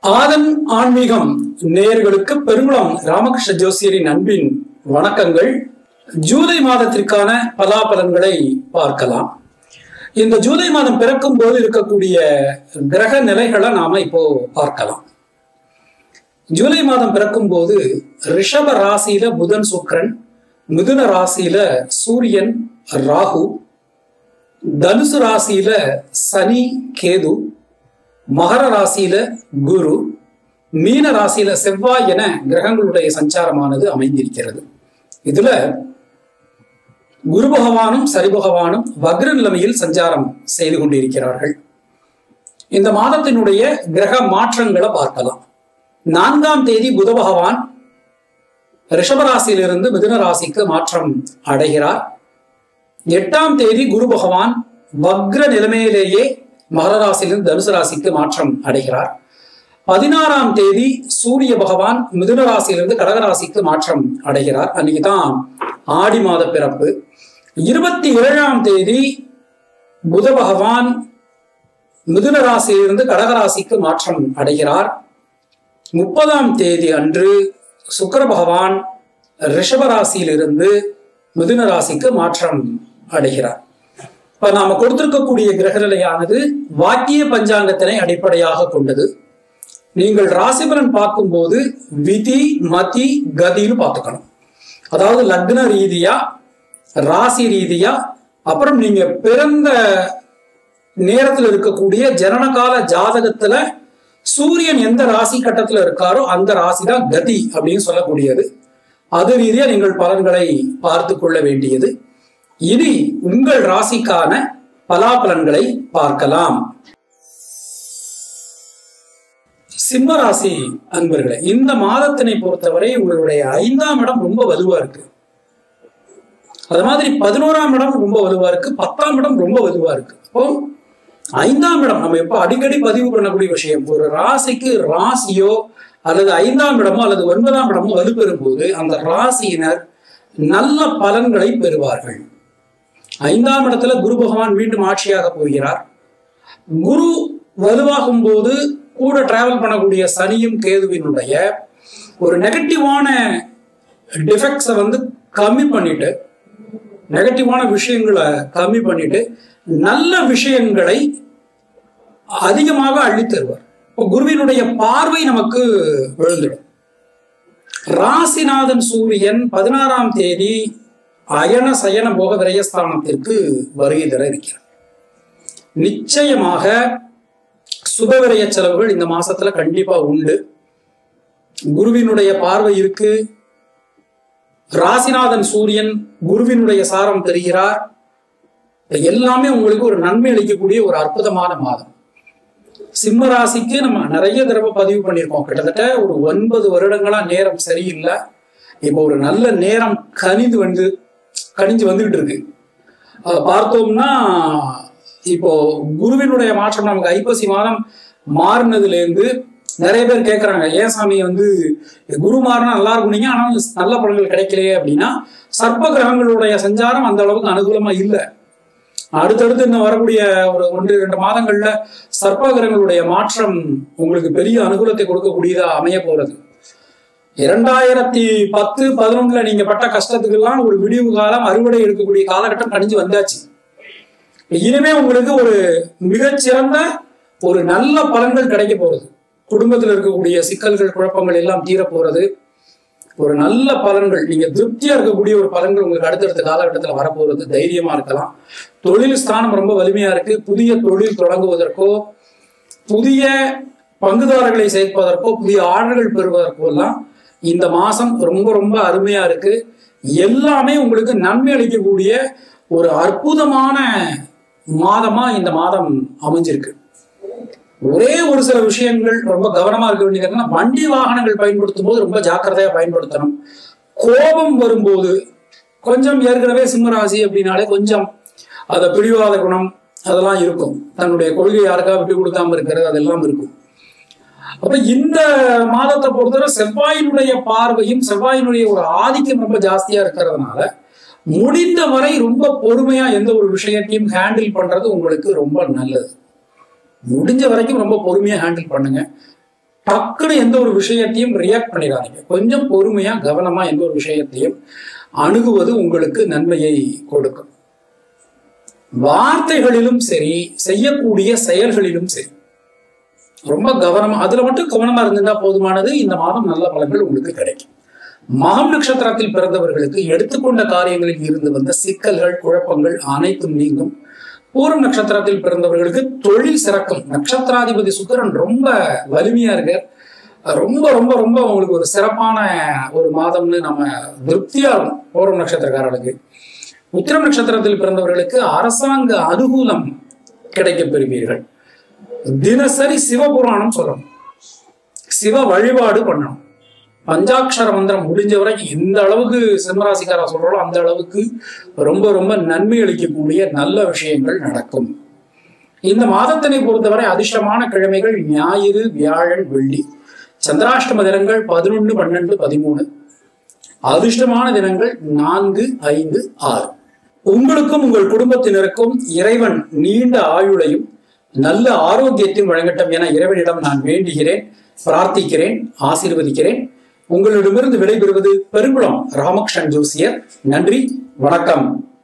ஆதன் ஆன்மீகம் நேயர்களுக்கு பெருங்குளம் ராமகிருஷ்ண ஜோசியரின் அன்பின் வணக்கங்கள் ஜூலை மாதத்திற்கான பலாபலன்களை பார்க்கலாம் இந்த ஜூலை மாதம் பிறக்கும் போது இருக்கக்கூடிய கிரக நிலைகளை நாம இப்போ பார்க்கலாம் ஜூலை மாதம் பிறக்கும் போது ரிஷப ராசியில புதன் சுக்கிரன் மிதுன ராசியில சூரியன் ராகு தனுசு ராசியில சனி கேது மகர ராசியில குரு மீன ராசியில செவ்வாய் என கிரகங்களுடைய சஞ்சாரமானது அமைந்திருக்கிறது இதுல குரு பகவானும் சரி பகவானும் வக்ர நிலைமையில் சஞ்சாரம் செய்து கொண்டிருக்கிறார்கள் இந்த மாதத்தினுடைய கிரக மாற்றங்களை பார்க்கலாம் நான்காம் தேதி புத பகவான் ரிஷபராசியிலிருந்து மிதுன ராசிக்கு மாற்றம் அடைகிறார் எட்டாம் தேதி குரு பகவான் வக்ர நிலைமையிலேயே மகர ராசியிலிருந்து தனுசு ராசிக்கு மாற்றம் அடைகிறார் பதினாறாம் தேதி சூரிய பகவான் மிதுன ராசியிலிருந்து கடகராசிக்கு மாற்றம் அடைகிறார் அன்னைக்கு தான் ஆடி மாத பிறப்பு இருபத்தி ஏழாம் தேதி புத பகவான் மிதுன ராசியிலிருந்து கடகராசிக்கு மாற்றம் அடைகிறார் முப்பதாம் தேதி அன்று சுக்கர பகவான் ரிஷப ராசியிலிருந்து மிதுன ராசிக்கு மாற்றம் அடைகிறார் இப்ப நாம கொடுத்திருக்கக்கூடிய கிரகநிலையானது வாக்கிய பஞ்சாங்கத்தினை அடிப்படையாக கொண்டது நீங்கள் ராசிபலன் பார்க்கும்போது விதி மதி கதின்னு பார்த்துக்கணும் அதாவது லக்ன ரீதியா ராசி ரீதியா அப்புறம் நீங்க பிறந்த நேரத்தில் இருக்கக்கூடிய ஜனனகால ஜாதகத்துல சூரியன் எந்த ராசி கட்டத்துல இருக்காரோ அந்த ராசி தான் கதி அப்படின்னு சொல்லக்கூடியது அது ரீதியா நீங்கள் பலன்களை பார்த்து கொள்ள வேண்டியது இனி உங்கள் ராசிக்கான பலாபலன்களை பார்க்கலாம் சிம்ம ராசி அன்பர்களே இந்த மாதத்தினை பொறுத்தவரை உங்களுடைய ஐந்தாம் இடம் ரொம்ப வலுவா இருக்கு அது மாதிரி பதினோராம் இடம் ரொம்ப வலுவா இருக்கு பத்தாம் இடம் ரொம்ப வலுவா இருக்கு அப்போ ஐந்தாம் இடம் நம்ம எப்ப அடிக்கடி பதிவு பண்ணக்கூடிய விஷயம் ஒரு ராசிக்கு ராசியோ அல்லது ஐந்தாம் இடமோ அல்லது ஒன்பதாம் இடமோ வலுப்பெறும் போது அந்த ராசியினர் நல்ல பலன்களை பெறுவார்கள் ஐந்தாம் இடத்துல குரு பகவான் மீண்டும் ஆட்சியாக போகிறார் குரு வலுவாகும் போது கூட டிராவல் பண்ணக்கூடிய சனியும் கேதுவினுடைய ஒரு நெகட்டிவான டிஃபெக்ட்ஸை வந்து கம்மி பண்ணிட்டு நெகட்டிவான விஷயங்களை கம்மி பண்ணிட்டு நல்ல விஷயங்களை அதிகமாக அள்ளித் தருவார் இப்போ குருவினுடைய பார்வை நமக்கு விழுந்துடும் ராசிநாதன் சூரியன் பதினாறாம் தேதி அயன சயன போக விரயஸ்தானத்திற்கு வருகை தர இருக்கிறார் நிச்சயமாக சுபவிரய செலவுகள் இந்த மாசத்துல கண்டிப்பா உண்டு குருவினுடைய பார்வை இருக்கு ராசிநாதன் சூரியன் குருவினுடைய சாரம் தெரிகிறார் எல்லாமே உங்களுக்கு ஒரு நன்மை அளிக்கக்கூடிய ஒரு அற்புதமான மாதம் சிம்ம ராசிக்கு நம்ம நிறைய தடவை பதிவு பண்ணியிருக்கோம் கிட்டத்தட்ட ஒரு ஒன்பது வருடங்களா நேரம் சரியில்லை இப்போ ஒரு நல்ல நேரம் கனிந்து வந்து கனிஞ்சு வந்துகிட்டு இருக்கு பார்த்தோம்னா இப்போ குருவினுடைய மாற்றம் நமக்கு ஐப்பசி மாதம் மாறினதுல இருந்து நிறைய பேர் கேட்கறாங்க ஏன் சாமி வந்து குரு மாறினா நல்லா இருக்குனீங்க ஆனா நல்ல பலன்கள் கிடைக்கலையே அப்படின்னா சர்ப்ப கிரகங்களுடைய சஞ்சாரம் அந்த அளவுக்கு அனுகூலமா இல்லை அடுத்தடுத்து இன்னும் வரக்கூடிய ஒரு ஒன்று இரண்டு மாதங்கள்ல சர்ப்ப கிரகங்களுடைய மாற்றம் உங்களுக்கு பெரிய அனுகூலத்தை கொடுக்கக்கூடியதா அமைய போறது இரண்டாயிரத்தி பத்து பதினொன்னுல நீங்க பட்ட கஷ்டத்துக்கெல்லாம் ஒரு விடிவு காலம் அறுவடை எடுக்கக்கூடிய காலகட்டம் கணிஞ்சு வந்தாச்சு இனிமே உங்களுக்கு ஒரு மிகச்சிறந்த ஒரு நல்ல பலன்கள் கிடைக்க போறது குடும்பத்தில் இருக்கக்கூடிய சிக்கல்கள் குழப்பங்கள் எல்லாம் தீர போறது ஒரு நல்ல பலன்கள் நீங்க திருப்தியா இருக்கக்கூடிய ஒரு பலன்கள் உங்களுக்கு அடுத்தடுத்த காலகட்டத்தில் வரப்போறது தைரியமா இருக்கலாம் தொழில் ஸ்தானம் ரொம்ப வலிமையா இருக்கு புதிய தொழில் தொடங்குவதற்கோ புதிய பங்குதாரர்களை சேர்ப்பதற்கோ புதிய ஆர்டர்கள் பெறுவதற்கோ எல்லாம் இந்த மாசம் ரொம்ப ரொம்ப அருமையா இருக்கு எல்லாமே உங்களுக்கு நன்மை அளிக்கக்கூடிய ஒரு அற்புதமான மாதமா இந்த மாதம் அமைஞ்சிருக்கு ஒரே ஒரு சில விஷயங்கள் ரொம்ப கவனமா இருக்க வேண்டியது வண்டி வாகனங்கள் பயன்படுத்தும் போது ரொம்ப ஜாக்கிரதையா பயன்படுத்தணும் கோபம் வரும்போது கொஞ்சம் ஏற்கனவே சிம்மராசி அப்படின்னாலே கொஞ்சம் அதை பிடிவாத குணம் அதெல்லாம் இருக்கும் தன்னுடைய கொள்கை யாருக்கா விட்டு கொடுக்காம இருக்கிறது அதெல்லாம் இருக்கும் அப்ப இந்த மாதத்தை பொறுத்தவரை செவ்வாயினுடைய பார்வையும் செவ்வாயினுடைய ஒரு ஆதிக்கம் ரொம்ப ஜாஸ்தியா இருக்கிறதுனால முடிந்த வரை ரொம்ப பொறுமையா எந்த ஒரு விஷயத்தையும் ஹேண்டில் பண்றது உங்களுக்கு ரொம்ப நல்லது முடிஞ்ச வரைக்கும் ரொம்ப பொறுமையா ஹேண்டில் பண்ணுங்க டக்குன்னு எந்த ஒரு விஷயத்தையும் ரியாக்ட் பண்ணிடாதீங்க கொஞ்சம் பொறுமையா கவனமா எந்த ஒரு விஷயத்தையும் அணுகுவது உங்களுக்கு நன்மையை கொடுக்கும் வார்த்தைகளிலும் சரி செய்யக்கூடிய செயல்களிலும் சரி ரொம்ப கவனமா அதுல மட்டும் கவனமா இருந்திருந்தா போதுமானது இந்த மாதம் நல்ல பலன்கள் உங்களுக்கு கிடைக்கும் மகம் நட்சத்திரத்தில் பிறந்தவர்களுக்கு எடுத்துக்கொண்ட காரியங்களில் இருந்து வந்த சிக்கல்கள் குழப்பங்கள் அனைத்தும் நீங்கும் பூரம் நட்சத்திரத்தில் பிறந்தவர்களுக்கு தொழில் சிறக்கும் நட்சத்திராதிபதி சுக்கிரன் ரொம்ப வலிமையா இருக்கு ரொம்ப ரொம்ப ரொம்ப உங்களுக்கு ஒரு சிறப்பான ஒரு மாதம்னு நம்ம திருப்தியா இருக்கும் பூரம் நட்சத்திரக்காரர்களுக்கு உத்திரம் நட்சத்திரத்தில் பிறந்தவர்களுக்கு அரசாங்க அனுகூலம் கிடைக்கப் பெறுவீர்கள் தினசரி சிவபுராணம் சொல்லணும் சிவ வழிபாடு பண்ணணும் பஞ்சாட்சர மந்திரம் முடிஞ்ச வரைக்கும் எந்த அளவுக்கு சிம்மராசிக்காரா சொல்றாலோ அந்த அளவுக்கு ரொம்ப ரொம்ப நன்மை அளிக்கக்கூடிய நல்ல விஷயங்கள் நடக்கும் இந்த மாதத்தினை பொறுத்தவரை அதிர்ஷ்டமான கிழமைகள் ஞாயிறு வியாழன் வெள்ளி சந்திராஷ்டம தினங்கள் பதினொன்று பன்னெண்டு பதிமூணு அதிர்ஷ்டமான தினங்கள் நான்கு ஐந்து ஆறு உங்களுக்கும் உங்கள் குடும்பத்தினருக்கும் இறைவன் நீண்ட ஆயுளையும் நல்ல ஆரோக்கியத்தையும் வழங்கட்டும் என இறைவனிடம் நான் வேண்டுகிறேன் பிரார்த்திக்கிறேன் ஆசீர்வதிக்கிறேன் உங்களிடமிருந்து விடைபெறுவது பெருங்குளம் ராமகிருஷ்ணன் ஜோசியர் நன்றி வணக்கம்